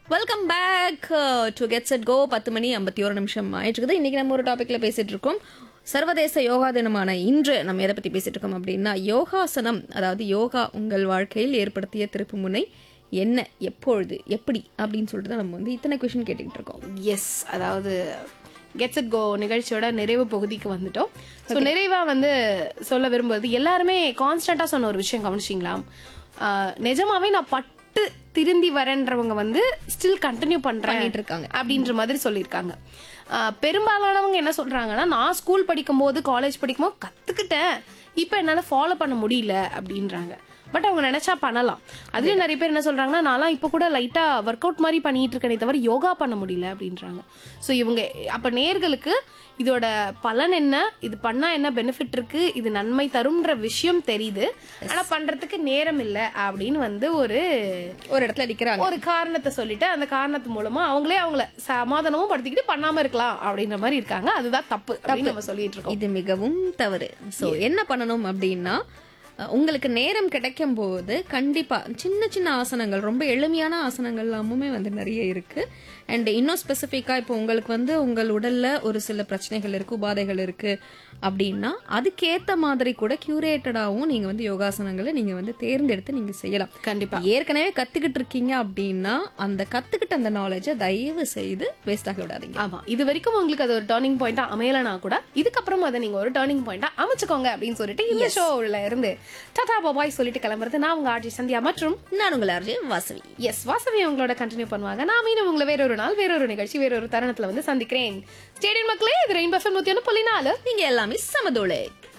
Welcome back to gets at go பத்து மணி ஐம்பத்தி ஒரு நிமிஷம் ஆயிட்டு இருக்குது இன்னைக்கு நம்ம ஒரு டாபிக்ல பேசிட்டு இருக்கோம் சர்வதேச யோகா தினமான இன்று நம்ம எதை பத்தி பேசிட்டு இருக்கோம் அப்படின்னா யோகாசனம் அதாவது யோகா உங்கள் வாழ்க்கையில் ஏற்படுத்திய திருப்புமுனை என்ன எப்பொழுது எப்படி அப்படின்னு சொல்லிட்டு தான் நம்ம வந்து இத்தனை கொஷின் கேட்டுக்கிட்டு இருக்கோம் எஸ் அதாவது கெட்ஸ் இட் கோ நிகழ்ச்சியோட நிறைவு பகுதிக்கு வந்துட்டோம் ஸோ நிறைவா வந்து சொல்ல விரும்புவது எல்லாருமே கான்ஸ்டண்டா சொன்ன ஒரு விஷயம் கவனிச்சிங்களா ஆஹ் நிஜமாவே நான் பட்டு திருந்தி வரேன்றவங்க வந்து ஸ்டில் கண்டினியூ பண்றேன் பண்ணிட்டு இருக்காங்க. அப்படின்ற மாதிரி சொல்லியிருக்காங்க ஆஹ் பெரும்பாலானவங்க என்ன சொல்றாங்கன்னா நான் ஸ்கூல் படிக்கும்போது காலேஜ் படிக்கும்போது கத்துக்கிட்டேன் இப்போ என்னால ஃபாலோ பண்ண முடியல அப்படின்றாங்க பட் அவங்க நினைச்சா பண்ணலாம் அதுலயும் நிறைய பேர் என்ன சொல்றாங்கன்னா நான்லாம் இப்போ கூட லைட்டா ஒர்க் அவுட் மாதிரி பண்ணிட்டு இருக்கேனே தவிர யோகா பண்ண முடியல அப்படின்றாங்க ஸோ இவங்க அப்ப நேர்களுக்கு இதோட பலன் என்ன இது பண்ணா என்ன பெனிஃபிட் இருக்கு இது நன்மை தரும்ன்ற விஷயம் தெரியுது ஆனா பண்றதுக்கு நேரம் இல்லை அப்படின்னு வந்து ஒரு ஒரு இடத்துல அடிக்கிறாங்க ஒரு காரணத்தை சொல்லிட்டு அந்த காரணத்து மூலமா அவங்களே அவங்கள சமாதானமும் படுத்திக்கிட்டு பண்ணாம இருக்கலாம் அப்படின்ற மாதிரி இருக்காங்க அதுதான் தப்பு அப்படின்னு நம்ம சொல்லிட்டு இருக்கோம் இது மிகவும் தவறு ஸோ என்ன பண்ணணும் அப்படின்னா அஹ், உங்களுக்கு நேரம் கிடைக்கும் போது கண்டிப்பா சின்ன சின்ன ஆசனங்கள் ரொம்ப எளிமையான ஆசனங்கள் எல்லாமுமே வந்து நிறைய இருக்கு அண்ட் இன்னும் ஸ்பெசிஃபிக்கா இப்போ உங்களுக்கு வந்து உங்கள் உடல்ல ஒரு சில பிரச்சனைகள் இருக்கு உபாதைகள் இருக்கு அப்படின்னா அதுக்கேத்த மாதிரி கூட கியூரேட்டடாகவும் நீங்க வந்து யோகாசனங்களை நீங்க வந்து தேர்ந்தெடுத்து நீங்க செய்யலாம் கண்டிப்பா ஏற்கனவே கத்துக்கிட்டு இருக்கீங்க அப்படின்னா அந்த கத்துக்கிட்ட அந்த நாலேஜை தயவு செய்து வேஸ்ட் ஆக விடாதீங்க ஆமா இது வரைக்கும் உங்களுக்கு அது ஒரு டேர்னிங் பாயிண்டா அமையலனா கூட இதுக்கப்புறம் அதை நீங்க ஒரு டேர்னிங் பாயிண்டா அமைச்சுக்கோங்க அப்படின்னு சொல்லிட்டு இந்த ஷோல இருந்து டாடா பாபாய் சொல்லிட்டு கிளம்புறது நான் உங்க ஆர்ஜி சந்தியா மற்றும் நான் உங்கள் அர்ஜி வாசவி எஸ் வாசவி உங்களோட கண்டினியூ பண்ணுவாங்க நான் மீண்டும் உங்களை வேறொரு நாள் வேறொரு நிகழ்ச்சி வேறொரு தருணத்துல வந்து சந்திக்கிறேன் ஸ்டேடியம் மக்களே இது ரெயின் பஃபன் நூத்தி ஒன்று புள்ளி நாலு நீங்க எல்லாமே சமதோலை